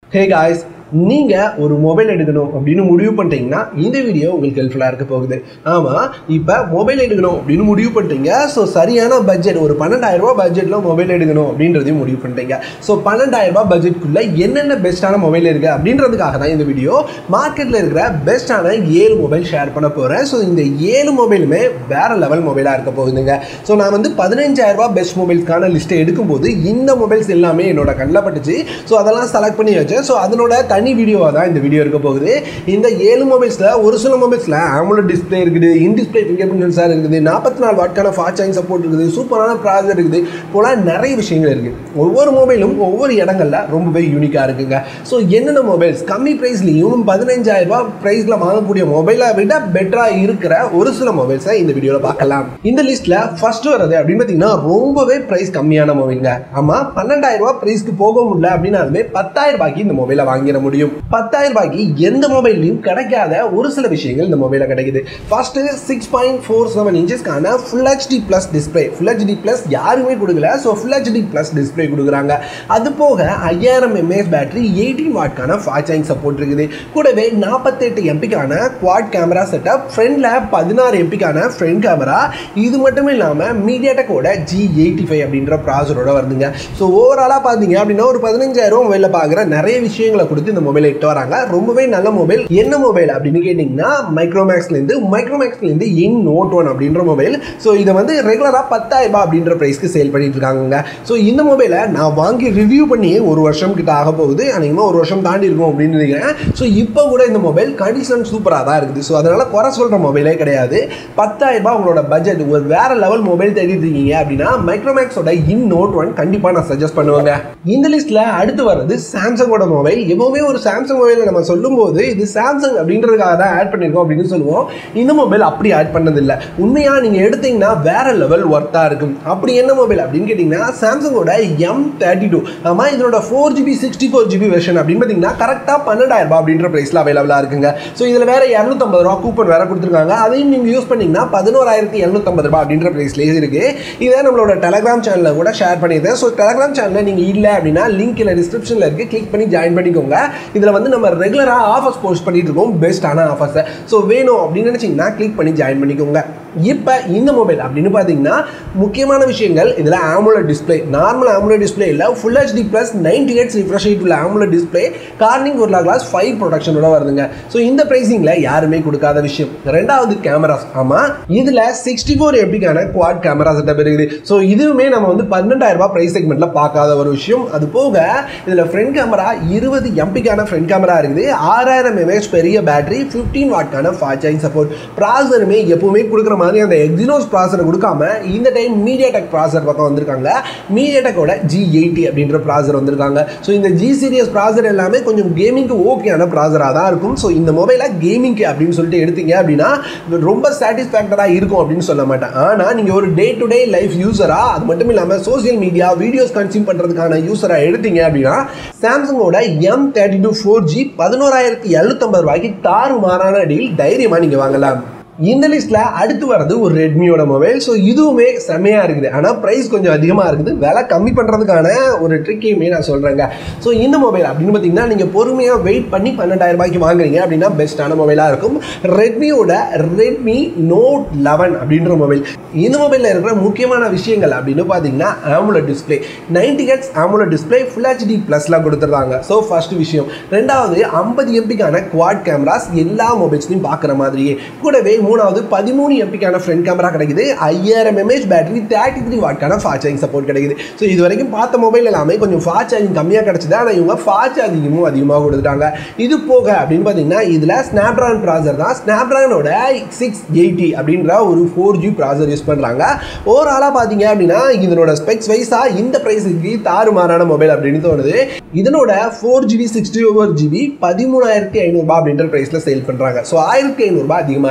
hey guys நீங்கள் ஒரு mobile எடுக்கணும் அப்படின்னு முடிவு பண்ணிட்டீங்கன்னா இந்த வீடியோ உங்களுக்கு ஹெல்ப்ஃபுல்லாக இருக்க போகுது ஆமாம் இப்போ மொபைல் எடுக்கணும் அப்படின்னு முடிவு பண்ணிட்டீங்க ஸோ சரியான பட்ஜெட் ஒரு பன்னெண்டாயிரம் ரூபாய் பட்ஜெட்டில் மொபைல் எடுக்கணும் அப்படின்றதையும் முடிவு பண்ணிட்டீங்க ஸோ பன்னெண்டாயிரம் ரூபாய் பட்ஜெட்குள்ளே என்னென்ன பெஸ்ட்டான மொபைல் இருக்குது அப்படின்றதுக்காக தான் இந்த வீடியோ மார்க்கெட்டில் இருக்கிற பெஸ்ட்டான ஏழு மொபைல் ஷேர் பண்ண போகிறேன் ஸோ இந்த ஏழு மொபைலுமே வேற லெவல் மொபைலாக இருக்க போகுதுங்க ஸோ நான் வந்து பதினஞ்சாயிரம் ரூபாய் பெஸ்ட் மொபைல்ஸ்க்கான லிஸ்ட்டை எடுக்கும்போது இந்த மொபைல்ஸ் எல்லாமே என்னோட கண்ணில் பட்டுச்சு ஸோ அதெல்லாம் செலக்ட் பண்ணி வச்சேன் ஸோ அதனோட தனி வீடியோவாக தான் இந்த வீடியோ இருக்க போகுது இந்த ஏழு மொபைல்ஸில் ஒரு சில மொபைல்ஸில் ஆமுலட் டிஸ்பிளே இருக்குது in display fingerprint sensor இருக்குது நாற்பத்தி நாலு வாட்கான ஃபாஸ்ட் சார்ஜிங் சப்போர்ட் இருக்குது சூப்பரான ப்ராசர் இருக்குது போல நிறைய விஷயங்கள் இருக்குது ஒவ்வொரு மொபைலும் ஒவ்வொரு இடங்களில் ரொம்பவே யூனிக்காக இருக்குங்க ஸோ என்னென்ன மொபைல்ஸ் கம்மி ப்ரைஸ்லையும் பதினஞ்சாயிரம் ரூபாய் ப்ரைஸில் வாங்கக்கூடிய மொபைலை விட பெட்டராக இருக்கிற ஒரு சில மொபைல்ஸை இந்த வீடியோவில் பார்க்கலாம் இந்த லிஸ்ட்டில் ஃபர்ஸ்ட் வர்றது அப்படின்னு பார்த்தீங்கன்னா ரொம்பவே ப்ரைஸ் கம்மியான மொபைலுங்க ஆமாம் பன்னெண்டாயிரம் ரூபாய் ப்ரைஸ்க்கு போக முடியல அப்படின்னாலுமே பத்தாயிரம் ரூபாய்க்கு இந்த மொபைலை வாங்கிட முடியும் பத்தாயிரம் ரூபாய்க்கு எந்த மொபைல்லையும் கிடைக்காத ஒரு சில விஷயங்கள் இந்த மொபைலில் கிடைக்குது first six point four seven இன்ச்சஸ்க்கான full HD plus display full HD plus யாருமே கொடுக்கல so full HD plus display கொடுக்குறாங்க அது போக ஐயாயிரம் எம்ஏஎஸ் பேட்டரி எயிட்டீன் வாட்கான ஃபாஸ்ட் சார்ஜிங் சப்போர்ட் இருக்குது கூடவே நாற்பத்தெட்டு எம்பிக்கான குவாட் கேமரா செட்டப் ஃப்ரண்டில் பதினாறு எம்பிக்கான ஃப்ரண்ட் கேமரா இது மட்டும் இல்லாமல் மீடியாடெக்கோட ஜி எயிட்டி ஃபைவ் அப்படின்ற ப்ராசரோட வருதுங்க ஸோ ஓவராலாக பார்த்தீங்க அப்படின்னா ஒரு பதினஞ்சாயிரம் மொபைலில் பார்க்குற நிறைய விஷயங்களை கொடுத்து இந்த மொபைலை இட்டு வராங்க ரொம்பவே நல்ல மொபைல் என்ன மொபைல் அப்படின்னு கேட்டிங்கன்னா மைக்ரோமேக்ஸ்லேருந்து மைக்ரோமேக்ஸ்லேருந்து இன் நோட் ஒன் அப்படின்ற மொபைல் ஸோ இதை வந்து ரெகுலராக பத்தாயிரம் ரூபாய் அப்படின்ற ப்ரைஸ்க்கு சேல் பண்ணிட்டு இருக்காங்க ஸோ இந்த மொபைலை நான் வாங்கி ரிவ்யூ பண்ணி ஒரு வருஷம் கிட்ட ஆக போகுது அநேகமாக ஒரு வருஷம் தாண்டி இருக்கும் அப்படின்னு நினைக்கிறேன் ஸோ இப்போ கூட இந்த மொபைல் கண்டிஷன் சூப்பராக தான் இருக்குது ஸோ அதனால் குறை சொல்கிற மொபைலே கிடையாது பத்தாயிரம் ரூபாய் உங்களோட பட்ஜெட் ஒரு வேற லெவல் மொபைல் தேடிட்டு இருக்கீங்க அப்படின்னா மைக்ரோமேக்ஸோட இன் நோட் ஒன் கண்டிப்பாக நான் சஜஸ்ட் பண்ணுவேங்க இந்த லிஸ்ட்டில் அடுத்து வர்றது சாம்சங்கோட மொபைல் எப்போவுமே ஒரு சாம்சங் மொபைலை நம்ம சொல்லும்போது இது சாம்சங் அப்படின்றதுக்காக தான் ஆட் பண்ணியிருக்கோம் அப்படின்னு சொல்லுவோம் இந்த மொபைல் அப்படி ஆட் பண்ணதில்லை உண்மையாக நீங்கள் எடுத்தீங்கன்னா வேற லெவல் ஒர்த்தாக இருக்கும் அப்படி என்ன மொபைல் அப்படின்னு கேட்டிங்கன்னா சாம்சங்கோட எம் தேர்ட்டி டூ ஆமாம் இதனோட four GB sixty four GB version அப்படின்னு பார்த்தீங்கன்னா கரெக்டாக பன்னெண்டாயிரம் ரூபாய் அப்படின்ற ப்ரைஸில் அவைலபிளாக இருக்குங்க ஸோ இதில் வேற இரநூத்தம்பது ரூபா கூப்பன் வேற கொடுத்துருக்காங்க அதையும் நீங்கள் யூஸ் பண்ணீங்கன்னா பதினோராயிரத்தி எழுநூத்தம்பது ரூபாய் அப்படின்ற ப்ரைஸ்லேயே இருக்கு இதை நம்மளோட டெலகிராம் சேனலில் கூட ஷேர் பண்ணியிருந்தேன் ஸோ டெலகிராம் சேனலில் நீங்கள் இல்லை அப்படின்னா லிங்க் இல்லை டிஸ்கிரிப்ஷனில் இருக்குது கிளிக் பண்ணி ஜாயின் பண்ணிக்கோங்க இதில் வந்து நம்ம ரெகுலராக ஆஃபர்ஸ் போஸ்ட் பண்ணிட்டு இருக்கோம் பெஸ்ட்டான ஆஃபர்ஸை ஸோ வேணும் அப்படின்னு நினச்சிங்கன்னா கிளிக் பண்ணி ஜாயின் பண்ணிக்கோங்க இப்போ இந்த மொபைல் அப்படின்னு பார்த்தீங்கன்னா முக்கியமான விஷயங்கள் இதில் AMOLED display normal AMOLED display இல்லை full HD plus ninety eight refresh rate உள்ள ஆமுலர் டிஸ்பிளே கார்னிங் ஒரு கிளாஸ் ஃபைவ் ப்ரொடக்ஷனோட வருதுங்க ஸோ இந்த ப்ரைஸிங்கில் யாருமே கொடுக்காத விஷயம் ரெண்டாவது கேமராஸ் ஆமாம் இதில் சிக்ஸ்டி ஃபோர் எம்பிக்கான குவாட் கேமரா செட்டப் இருக்குது ஸோ இதுவுமே நம்ம வந்து பன்னெண்டாயிரம் ரூபாய் ப்ரைஸ் செக்மெண்ட்டில் பார்க்காத ஒரு விஷயம் அது போக இதில் ஃப்ரண்ட் கேமரா இருபது எம்பிக்கான ஃப்ரண்ட் கேமரா இருக்குது ஆறாயிரம் எம்ஏஹெச் பெரிய பேட்டரி ஃபிஃப்டீன் வாட்கான ஃபாஸ்ட் சார்ஜிங் சப்போர்ட் ப்ராசருமே எப்பவுமே கொடுக்குற மாதிரி அந்த எக்ஸினோஸ் ப்ராசரை கொடுக்காம இந்த டைம் மீடியா டெக் ப்ராசர் பக்கம் வந்திருக்காங்க மீடியா டெக்கோட ஜி எயிட்டி அப்படின்ற ப்ராசர் வந்திருக்காங்க ஸோ இந்த ஜி சீரியஸ் ப்ராசர் எல்லாமே கொஞ்சம் கேமிங்க்கு ஓகேயான ப்ராசராக தான் இருக்கும் ஸோ இந்த மொபைலை கேமிங்க்கு அப்படின்னு சொல்லிட்டு எடுத்தீங்க அப்படின்னா ரொம்ப சாட்டிஸ்ஃபேக்டராக இருக்கும் அப்படின்னு சொல்ல மாட்டேன் ஆனால் நீங்கள் ஒரு டே டு டே லைஃப் யூஸராக அது மட்டும் இல்லாமல் சோசியல் மீடியா வீடியோஸ் கன்சியூம் பண்ணுறதுக்கான யூஸராக எடுத்தீங்க அப்படின்னா சாம்சங்கோட M thirty two four G பதினோராயிரத்தி எழுநூத்தம்பது ரூபாய்க்கு தாறு மாறான டீல் தைரியமாக நீங்கள் வாங்கலாம் இந்த லிஸ்ட்டில் அடுத்து வர்றது ஒரு ரெட்மியோட மொபைல் ஸோ இதுவுமே செம்மையாக இருக்குது ஆனால் ப்ரைஸ் கொஞ்சம் அதிகமாக இருக்குது விலை கம்மி பண்ணுறதுக்கான ஒரு ட்ரிக்கையுமே நான் சொல்கிறேங்க ஸோ இந்த மொபைல் அப்படின்னு பார்த்தீங்கன்னா நீங்கள் பொறுமையாக வெயிட் பண்ணி பன்னெண்டாயிரம் ரூபாய்க்கு வாங்குறீங்க அப்படின்னா பெஸ்ட்டான மொபைலாக இருக்கும் ரெட்மியோட ரெட்மி நோட் லெவன் அப்படின்ற மொபைல் இந்த மொபைலில் இருக்கிற முக்கியமான விஷயங்கள் அப்படின்னு பார்த்தீங்கன்னா AMOLED display ninety hertz AMOLED display full HD ப்ளஸ்லாம் கொடுத்துருக்காங்க ஸோ ஃபர்ஸ்ட் விஷயம் ரெண்டாவது ஐம்பது எம்பிக்கான குவாட் கேமராஸ் எல்லா மொபைல்ஸ்லையும் பார்க்குற மாதிரியே கூடவே மூணாவது பதிமூணு எம்பிக்கான ஃப்ரண்ட் கேமரா கிடைக்குது ஐயாயிரம் எம்ஏஹெச் பேட்டரி தேர்ட்டி த்ரீ வாட்கான ஃபாஸ்ட் சார்ஜிங் சப்போர்ட் கிடைக்குது ஸோ இது வரைக்கும் பார்த்த மொபைல் எல்லாமே கொஞ்சம் ஃபாஸ்ட் சார்ஜிங் கம்மியாக கிடச்சிது ஆனால் இவங்க ஃபாஸ்ட் சார்ஜிங்கும் அதிகமாக கொடுத்துட்டாங்க இது போக அப்படின்னு பார்த்தீங்கன்னா இதில் ஸ்னாப்ட்ராகன் ப்ராசர் தான் ஸ்னாப்ட்ராகனோட சிக்ஸ் எயிட்டி அப்படின்ற ஒரு ஃபோர் ஜி ப்ராசர் யூஸ் பண்ணுறாங்க ஓவராலாக பார்த்தீங்க அப்படின்னா இதனோட ஸ்பெக்ஸ் வைஸாக இந்த ப்ரைஸுக்கு தாறுமாறான மொபைல் அப்படின்னு தோணுது இதனோட four GB sixty four GB பதிமூணாயிரத்தி ஐநூறுபா அப்படின்ற ப்ரைஸில் சேல் பண்ணுறாங்க ஸோ ஆயிரத்தி ஐநூறுபா அதிகமாக இருக்குது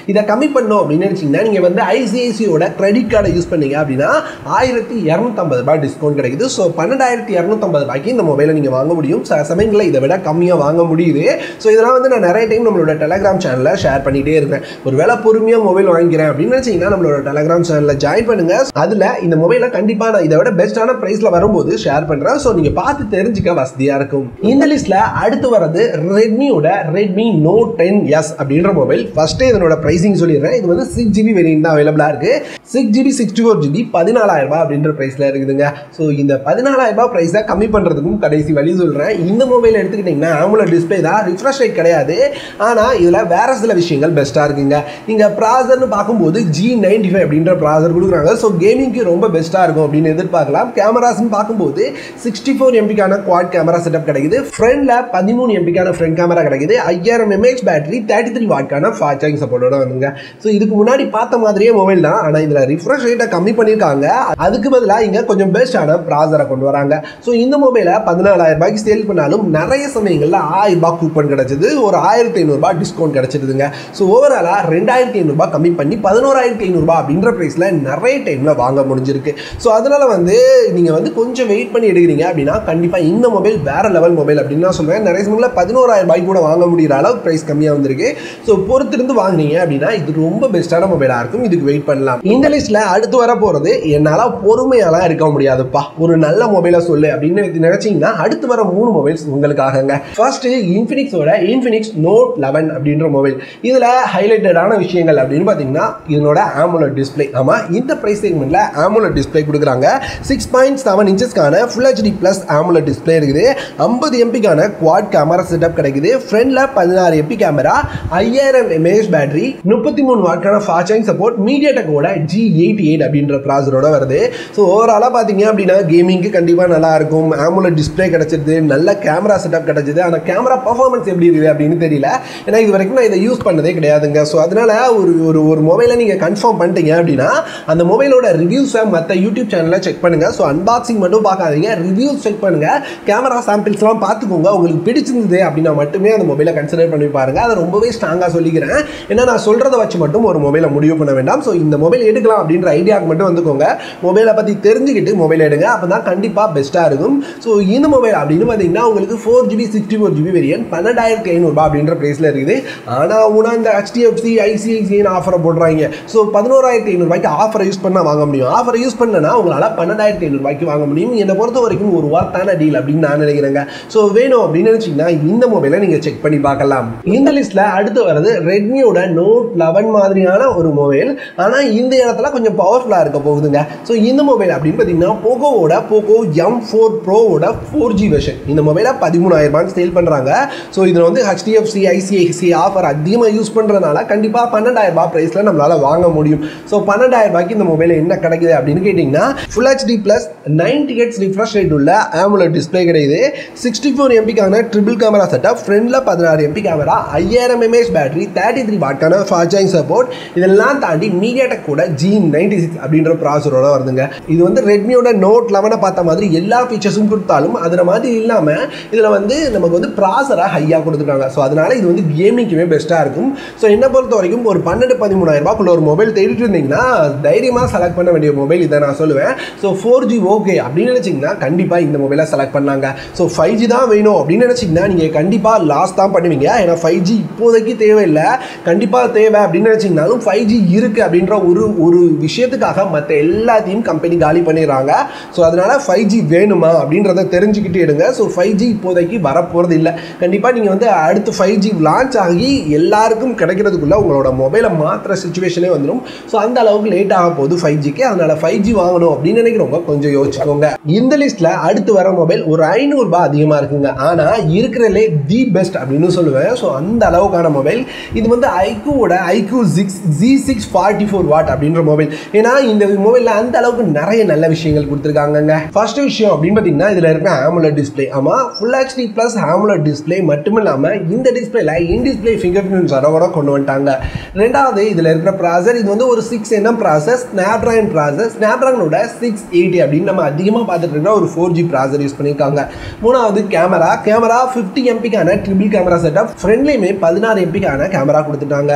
இதை கம்மி பண்ணோம் அப்படின்னு நினச்சிங்கன்னா நீங்கள் வந்து ஐசிஐசியோட கிரெடிட் கார்டை யூஸ் பண்ணீங்க அப்படின்னா ஆயிரத்தி இரநூத்தம்பது ரூபாய் டிஸ்கவுண்ட் கிடைக்குது ஸோ பன்னெண்டாயிரத்தி இரநூத்தம்பது ரூபாய்க்கு இந்த மொபைலை நீங்கள் வாங்க முடியும் சில சமயங்களில் இதை விட கம்மியாக வாங்க முடியுது ஸோ இதெல்லாம் வந்து நான் நிறைய டைம் நம்மளோட டெலகிராம் சேனலில் ஷேர் பண்ணிகிட்டே இருக்கேன் ஒரு வேலை பொறுமையாக மொபைல் வாங்கிக்கிறேன் அப்படின்னு நினச்சிங்கன்னா நம்மளோட டெலகிராம் சேனலில் ஜாயின் பண்ணுங்க அதில் இந்த மொபைலை கண்டிப்பாக நான் இதை விட பெஸ்ட்டான ப்ரைஸில் வரும்போது ஷேர் பண்ணுறேன் ஸோ நீங்கள் பார்த்து தெரிஞ்சுக்க வசதியாக இருக்கும் இந்த லிஸ்ட்டில் அடுத்து வரது ரெட்மியோட ரெட்மி நோட் டென் எஸ் அப்படின்ற மொபைல் ஃபஸ்ட்டே இதனோட ப்ரைஸிங் சொல்லிடுறேன் இது வந்து சிக்ஸ் ஜிபி வேரியன்ட் தான் அவைலபிளாக இருக்குது six GB sixty four GB பதினாலாயிரம் ரூபாய் அப்படின்ற ப்ரைஸில் இருக்குதுங்க ஸோ இந்த பதினாலாயிரம் ரூபாய் ப்ரைஸை கம்மி பண்ணுறதுக்கும் கடைசி வழி சொல்கிறேன் இந்த மொபைல் எடுத்துக்கிட்டிங்கன்னா ஆமுலர் டிஸ்பிளே தான் ரிஃப்ரெஷ் ரேட் கிடையாது ஆனால் இதில் வேற சில விஷயங்கள் பெஸ்ட்டாக இருக்குங்க இங்கே ப்ராசர்னு பார்க்கும்போது ஜி நைன்டி ஃபைவ் அப்படின்ற ப்ராசர் கொடுக்குறாங்க ஸோ கேமிங்க்கு ரொம்ப பெஸ்ட்டாக இருக்கும் அப்படின்னு எதிர்பார்க்கலாம் கேமராஸ்னு பார்க்கும்போது சிக்ஸ்டி ஃபோர் எம்பிக்கான குவாட் கேமரா செட்டப் கிடைக்குது ஃப்ரண்டில் பதிமூணு எம்பிக்கான ஃப்ரண்ட் கேமரா கிடைக்குது ஐயாயிரம் எம்ஏஹெச் பேட்டரி தேர்ட்டி த்ரீ வாட்கான ஃபாஸ்ட் சார்ஜிங் சப்போர்ட்டோட வந்துங்க ஸோ இதுக்கு முன்னாடி பார்த்த மாதிரியே மொபைல் தான் ஆனால் இதில் ரிஃப்ரெஷ் ரேட்டை கம்மி பண்ணியிருக்காங்க அதுக்கு பதிலாக இங்கே கொஞ்சம் பெஸ்ட்டான ப்ராசரை கொண்டு வராங்க ஸோ இந்த மொபைலை பதினாலாயிரம் ரூபாய்க்கு சேல் பண்ணாலும் நிறைய சமயங்களில் ஆயிரம் ரூபாய் கூப்பன் கிடைச்சது ஒரு ஆயிரத்தி ஐநூறுரூபா டிஸ்கவுண்ட் கிடைச்சிடுதுங்க ஸோ ஓவராலாக ரெண்டாயிரத்தி ஐநூறுரூபா கம்மி பண்ணி பதினோராயிரத்தி ஐநூறுரூபா அப்படின்ற ப்ரைஸில் நிறைய டைமில் வாங்க முடிஞ்சிருக்கு ஸோ அதனால் வந்து நீங்கள் வந்து கொஞ்சம் வெயிட் பண்ணி எடுக்கிறீங்க அப்படின்னா கண்டிப்பாக இந்த மொபைல் வேற லெவல் மொபைல் அப்படின்னு நான் சொல்லுவேன் நிறைய சமயங்களில் பதினோராயிரம் ரூபாய்க்கு கூட வாங்க முடிகிற அளவு ப்ரைஸ் கம்மியாக வந்திருக்கு ஸோ பொறுத்திருந்து வாங்குனீங்க அப்படின்னா இது ரொம்ப பெஸ்ட்டான மொபைலாக இருக்கும் இதுக்கு வெயிட் பண்ணலாம் இந்த லிஸ்ட்டில் அடுத்து வர போகிறது என்னால் பொறுமையாலாம் இருக்க முடியாதுப்பா ஒரு நல்ல மொபைலை சொல்லு அப்படின்னு நினைச்சீங்கன்னா அடுத்து வர மூணு மொபைல்ஸ் உங்களுக்காகங்க ஃபர்ஸ்ட் இன்ஃபினிக்ஸோட இன்ஃபினிக்ஸ் நோட் லெவன் அப்படின்ற மொபைல் இதில் ஹைலைட்டடான விஷயங்கள் அப்படின்னு பார்த்தீங்கன்னா இதனோட ஆமுலர் டிஸ்பிளே ஆமாம் இந்த ப்ரைஸ் செக்மெண்ட்டில் ஆமுலர் டிஸ்பிளே கொடுக்குறாங்க சிக்ஸ் பாயிண்ட் செவன் இன்ச்சஸ்க்கான full HD plus AMOLED display இருக்குது ஐம்பது எம்பிக்கான குவாட் கேமரா செட்டப் கிடைக்குது ஃப்ரண்டில் பதினாறு எம்பி கேமரா ஐயாயிரம் எம்ஏஹெச் பேட்டரி முப்பத்தி மூணு வாட்கான ஃபாஸ்ட் சார்ஜிங் சப்போர்ட் மீடியா டெக்கோட ஜி எயிட்டி எயிட் அப்படின்ற ப்ராசரோட வருது ஸோ ஓவராலாக பார்த்தீங்க அப்படின்னா கேமிங்க்கு கண்டிப்பாக நல்லா இருக்கும் ஆமுலர் டிஸ்பிளே கிடச்சிருது நல்ல கேமரா செட்டப் கிடச்சிது ஆனால் கேமரா பர்ஃபார்மன்ஸ் எப்படி இருக்குது அப்படின்னு தெரியல ஏன்னா இது வரைக்கும் நான் இதை யூஸ் பண்ணதே கிடையாதுங்க ஸோ அதனால ஒரு ஒரு ஒரு மொபைலை நீங்கள் கன்ஃபார்ம் பண்ணிட்டீங்க அப்படின்னா அந்த மொபைலோட ரிவ்யூஸை மற்ற யூடியூப் சேனலில் செக் பண்ணுங்கள் ஸோ அன்பாக்சிங் மட்டும் பார்க்காதீங்க ரிவ்யூஸ் செக் பண்ணுங்கள் கேமரா சாம்பிள்ஸ்லாம் பார்த்துக்கோங்க உங்களுக்கு பிடிச்சிருந்தது அப்படின்னா மட்டுமே அந்த மொபைலை கன்சிடர் பண்ணி பாருங்கள் அதை ரொம்பவே ஸ்ட்ராங்காக சொல்லிக்கிறேன் ஏன்னா நான் சொல்கிறத வச்சு மட்டும் ஒரு மொபைலை முடிவு பண்ண வேண்டாம் ஸோ இந்த மொபைல் எடுக்கலாம் அப்படின்ற ஐடியாவுக்கு மட்டும் வந்துக்கோங்க மொபைலை பற்றி தெரிஞ்சுக்கிட்டு மொபைல் எடுங்க அப்போ தான் கண்டிப்பாக பெஸ்ட்டாக இருக்கும் ஸோ இந்த மொபைல் அப்படின்னு பார்த்தீங்கன்னா உங்களுக்கு four GB sixty four GB variant பன்னெண்டாயிரத்தி ஐநூறுபா அப்படின்ற ப்ரைஸில் இருக்குது ஆனால் உனா இந்த ஹெச்டிஎஃப்சி ஐசிஐசிஐன்னு ஆஃபரை போடுறாங்க ஸோ பதினோராயிரத்தி ஐநூறுபாய்க்கு ஆஃபரை யூஸ் பண்ணால் வாங்க முடியும் ஆஃபரை யூஸ் பண்ணனா உங்களால் பன்னெண்டாயிரத்தி ஐநூறுபாய்க்கு வாங்க முடியும் என்னை பொறுத்த வரைக்கும் ஒரு வார்த்தான டீல் அப்படின்னு நான் நினைக்கிறேங்க ஸோ வேணும் அப்படின்னு நினச்சிங்கன்னா இந்த மொபைலை நீங்கள் செக் பண்ணி பார்க்கலாம் இந்த லிஸ்ட்டில் அடுத்து வர்றது ரெட்மியோட நோட் லெவன் மாதிரியான ஒரு மொபைல் ஆனால் இந்த இடத்துல கொஞ்சம் பவர்ஃபுல்லாக இருக்க போகுதுங்க ஸோ இந்த மொபைல் அப்படின்னு பார்த்தீங்கன்னா போகோவோட போகோ எம் ஃபோர் ப்ரோவோட ஃபோர் ஜி வெர்ஷன் இந்த மொபைலை பதிமூணாயிரம் ரூபாய்க்கு சேல் பண்ணுறாங்க ஸோ இதில் வந்து ஹெச்டிஎஃப்சி ஐசிஐசி ஆஃபர் அதிகமாக யூஸ் பண்ணுறதுனால கண்டிப்பாக பன்னெண்டாயிரம் ரூபாய் ப்ரைஸில் நம்மளால் வாங்க முடியும் ஸோ பன்னெண்டாயிரம் ரூபாய்க்கு இந்த மொபைல் என்ன கிடைக்குது அப்படின்னு கேட்டிங்கன்னா full HD plus ninety hertz refresh rate உள்ள ஆமுலர் டிஸ்பிளே கிடைக்குது சிக்ஸ்டி ஃபோர் எம்பிக்கான ட்ரிபிள் கேமரா செட்டப் ஃப்ரண்டில் பதினாறு எம்பி கேமரா ஐயாயிரம் எம்ஏஹெச் பேட்டரி தேர்ட்டி த்ரீ வாட்கான ஃபாஸ்ட் சப்போர்ட் இதெல்லாம் தாண்டி மீடியாடெக் கூட ஜி நைன்டி சிக்ஸ் அப்படின்ற ப்ராசரோட வருதுங்க இது வந்து ரெட்மியோட நோட் லெவனை பார்த்த மாதிரி எல்லா ஃபீச்சர்ஸும் கொடுத்தாலும் அதில் மாதிரி இல்லாமல் இதில் வந்து நமக்கு வந்து ப்ராசராக ஹையாக கொடுத்துருக்காங்க ஸோ அதனால இது வந்து கேமிங்க்குமே பெஸ்ட்டாக இருக்கும் ஸோ என்னை பொறுத்த வரைக்கும் ஒரு பன்னெண்டு பதிமூணாயிரம் ரூபாய்க்குள்ள ஒரு மொபைல் தேடிட்டு இருந்தீங்கன்னா தைரியமாக செலக்ட் பண்ண வேண்டிய மொபைல் இதை நான் சொல்லுவேன் ஸோ ஃபோர் ஜி ஓகே அப்படின்னு நினச்சிங்கன்னா கண்டிப்பாக இந்த மொபைலை செலக்ட் பண்ணாங்க ஸோ ஃபைவ் ஜி தான் வேணும் அப்படின்னு நினச்சிங்கன்னா நீங்கள் கண்டிப்பாக லாஸ் தான் பண்ணுவீங்க ஏன்னா ஃபைவ் ஜி இப்போதைக்கு தேவையில்லை கண்டிப்பாக தேவை அப்படின்னு நினச்சிங்கனாலும் ஃபைவ் ஜி இருக்குது அப்படின்ற ஒரு ஒரு விஷயத்துக்காக மற்ற எல்லாத்தையும் கம்பெனி காலி பண்ணிடுறாங்க ஸோ அதனால் ஃபைவ் ஜி வேணுமா அப்படின்றத தெரிஞ்சுக்கிட்டு எடுங்க ஸோ ஃபைவ் ஜி இப்போதைக்கு வரப்போகிறது இல்லை கண்டிப்பாக நீங்கள் வந்து அடுத்து ஃபைவ் ஜி லான்ச் ஆகி எல்லாருக்கும் கிடைக்கிறதுக்குள்ள உங்களோட மொபைலை மாற்றுற சுச்சுவேஷனே வந்துடும் ஸோ அந்த அளவுக்கு லேட் ஆக போகுது ஃபைவ் ஜிக்கு அதனால் ஃபைவ் ஜி வாங்கணும் அப்படின்னு நினைக்கிறவங்க கொஞ்சம் யோசிச்சுக்கோங்க இந்த லிஸ்ட்டில் அடுத்து வர மொபைல் ஒரு ஐநூறுரூபா அதிகமாக இருக்குங்க ஆனால் இருக்கிறதுலே தி பெஸ்ட் அப்படின்னு சொல்லுவேன் ஸோ அந்த அளவுக்கான மொபைல் இது வந்து ஐக்கூவோட iQOO six G six forty four watt அப்படின்ற மொபைல் ஏன்னா இந்த மொபைலில் அந்த அளவுக்கு நிறைய நல்ல விஷயங்கள் கொடுத்துருக்காங்கங்க ஃபர்ஸ்ட் விஷயம் அப்படின்னு பார்த்தீங்கன்னா இதில் இருக்க ஆமுலர் டிஸ்பிளே ஆமாம் full HD plus AMOLED display மட்டும் இல்லாமல் இந்த டிஸ்பிளேல இன் டிஸ்பிளே ஃபிங்கர் பிரிண்ட் சரவோட கொண்டு வந்துட்டாங்க ரெண்டாவது இதில் இருக்கிற ப்ராசர் இது வந்து ஒரு six nm process Snapdragon process ஸ்னாப் ட்ராகனோட சிக்ஸ் எயிட்டி அப்படின்னு நம்ம அதிகமாக பார்த்துட்டு இருக்கிற ஒரு ஃபோர் ஜி ப்ராசர் யூஸ் பண்ணியிருக்காங்க மூணாவது கேமரா கேமரா ஃபிஃப்டி எம்பிக்கான ட்ரிபிள் கேமரா செட்டப் ஃப்ரண்ட்லேயுமே பதினாறு எம்பிக்கான கேமரா கொடுத்துட்டாங்க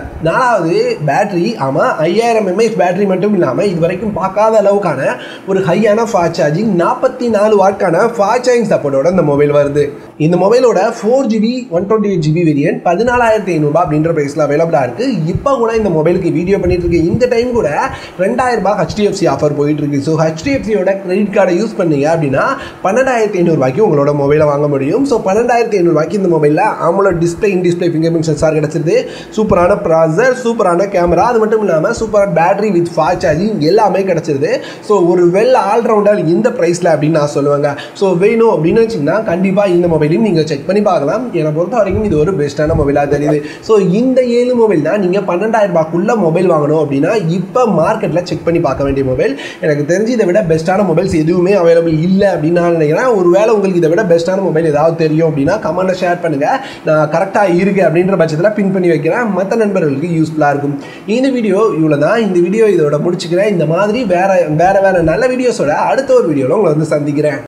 நாலாவது பேட்டரி ஆமாம் ஐயாயிரம் எம்ஏஹெச் பேட்டரி மட்டும் இல்லாமல் இது வரைக்கும் பார்க்காத அளவுக்கான ஒரு ஹையான ஃபாஸ்ட் சார்ஜிங் நாற்பத்தி நாலு வாட்கான ஃபாஸ்ட் சார்ஜிங் சப்போர்ட்டோட இந்த மொபைல் வருது இந்த மொபைலோட four GB one twenty eight GB variant பதினாலாயிரத்தி ஐநூறுபா அப்படின்ற ப்ரைஸில் அவைலபிளாக இருக்குது இப்போ கூட இந்த மொபைலுக்கு வீடியோ பண்ணிட்டு இருக்கு இந்த டைம் கூட ரெண்டாயிரம் ரூபாய் ஹெச்டிஎஃப்சி ஆஃபர் போயிட்டு இருக்கு ஸோ ஹெச்டிஎஃப்சியோட கிரெடிட் கார்டை யூஸ் பண்ணீங்க அப்படின்னா பன்னெண்டாயிரத்தி ஐநூறுபாய்க்கு உங்களோட மொபைலை வாங்க முடியும் ஸோ பன்னெண்டாயிரத்தி ஐநூறுபாய்க்கு இந்த மொபைலில் AMOLED display in display fingerprint sensor கிடச்சிருது சூப்பரான ப்ராசர் சூப்பரான கேமரா அது மட்டும் இல்லாமல் சூப்பரான பேட்டரி வித் ஃபாஸ்ட் சார்ஜிங் எல்லாமே கிடச்சிருது ஸோ ஒரு வெல் ஆல்ரவுண்டர் இந்த ப்ரைஸில் அப்படின்னு நான் சொல்லுவேங்க ஸோ வேணும் அப்படின்னு வச்சிங்கன்னா கண்டிப்பாக இந்த மொபைலையும் நீங்கள் செக் பண்ணி பார்க்கலாம் என்னை பொறுத்த வரைக்கும் இது ஒரு பெஸ்ட்டான மொபைலாக தெரியுது ஸோ இந்த ஏழு மொபைல் தான் நீங்கள் பன்னெண்டாயிரம் ரூபாய்க்குள்ள மொபைல் வாங்கணும் அப்படின்னா இப்போ மார்க்கெட்டில் செக் பண்ணி பார்க்க வேண்டிய மொபைல் எனக்கு தெரிஞ்சு இதை விட பெஸ்ட்டான மொபைல்ஸ் எதுவுமே அவைலபிள் இல்லை அப்படின்னு நான் நினைக்கிறேன் ஒருவேளை உங்களுக்கு இதை விட பெஸ்ட்டான மொபைல் ஏதாவது தெரியும் அப்படின்னா கமெண்ட்டை ஷேர் பண்ணுங்கள் நான் கரெக்டாக இருக்குது அப்படின்ற பட்சத்தில் பின் பண்ணி வைக்கிறேன் மற்ற நண்பர்களுக்கு யூஸ்ஃபுல்லாக இருக்கும் இந்த வீடியோ இவ்வளோ தான் இந்த வீடியோ இதோட முடிச்சுக்கிறேன் இந்த மாதிரி வேற வேற வேற நல்ல வீடியோஸோட அடுத்த ஒரு வீடியோவில் உங்களை வந்து சந்திக்கிறேன்